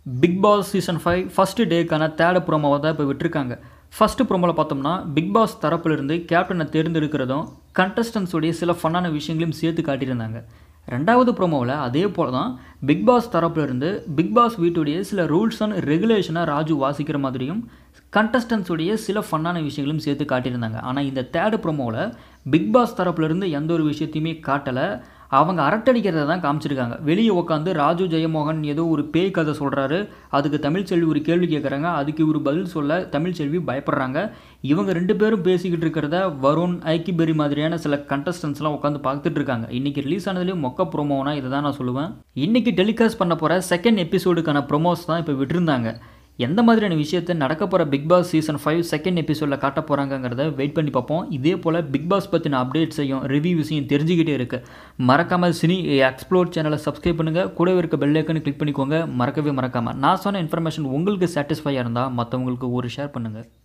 big Boss season five first டேக்கான third ப்ரோமோவை தான் இப்போ விட்டுருக்காங்க ஃபஸ்ட்டு ப்ரோமோவில் பார்த்தோம்னா பிக் பாஸ் தரப்பிலிருந்து கேப்டனை தேர்ந்தெடுக்கிறதும் கண்டஸ்டன்ஸுடைய சில ஃபன்னான விஷயங்களையும் சேர்த்து காட்டியிருந்தாங்க ரெண்டாவது ப்ரோமோவில் அதே போல் தான் பிக் பாஸ் தரப்பிலிருந்து பிக் பாஸ் வீட்டுடைய சில ரூல்ஸ் அண்ட் ரெகுலேஷனை ராஜு வாசிக்கிற மாதிரியும் கண்டஸ்டன்ஸுடைய சில ஃபன்னான விஷயங்களும் சேர்த்து காட்டியிருந்தாங்க ஆனால் இந்த தேர்ட் ப்ரோமோவில் பிக் பாஸ் தரப்புலேருந்து எந்த ஒரு விஷயத்தையுமே காட்டலை அவங்க அரட்டடிக்கிறத தான் காமிச்சிருக்காங்க வெளியே உட்காந்து ராஜு ஜெயமோகன் ஏதோ ஒரு பேய் கதை சொல்கிறாரு அதுக்கு தமிழ்ச்செல்வி ஒரு கேள்வி கேட்குறாங்க அதுக்கு இவர் பதில் சொல்ல தமிழ்ச்செல்வி பயப்படுறாங்க இவங்க ரெண்டு பேரும் பேசிக்கிட்டு இருக்கிறத வருண் ஐக்கிபெரி மாதிரியான சில கண்டஸ்டன்ஸ்லாம் உட்காந்து பார்த்துட்டு இருக்காங்க இன்றைக்கி ரிலீஸ் ஆனதுலேயும் மொக்க ப்ரோமோனா இதை தான் நான் சொல்லுவேன் இன்றைக்கி டெலிகாஸ்ட் பண்ண போகிற செகண்ட் எபிசோடுக்கான ப்ரொமோஸ் தான் இப்போ விட்டுருந்தாங்க எந்த மாதிரியான விஷயத்தை நடக்க போகிற Bigg Boss season five second எபிசோடில் காட்ட போகிறாங்கங்கிறத வெயிட் பண்ணி பார்ப்போம் இதே போல் பிக் பாஸ் பற்றின அப்டேட்ஸையும் ரிவ்யூஸையும் தெரிஞ்சுக்கிட்டே இருக்கு மறக்காமல் சினி எக்ஸ்ப்ளோர் சேனலை சப்ஸ்கிரைப் பண்ணுங்கள் கூடவே இருக்க பெல்லைக்கன்னு கிளிக் பண்ணிக்கோங்க மறக்கவே மறக்காமல் நான் சொன்ன இன்ஃபர்மேஷன் உங்களுக்கு சாட்டிஸ்ஃபையாக இருந்தால் மற்றவங்களுக்கு ஒரு ஷேர் பண்ணுங்கள்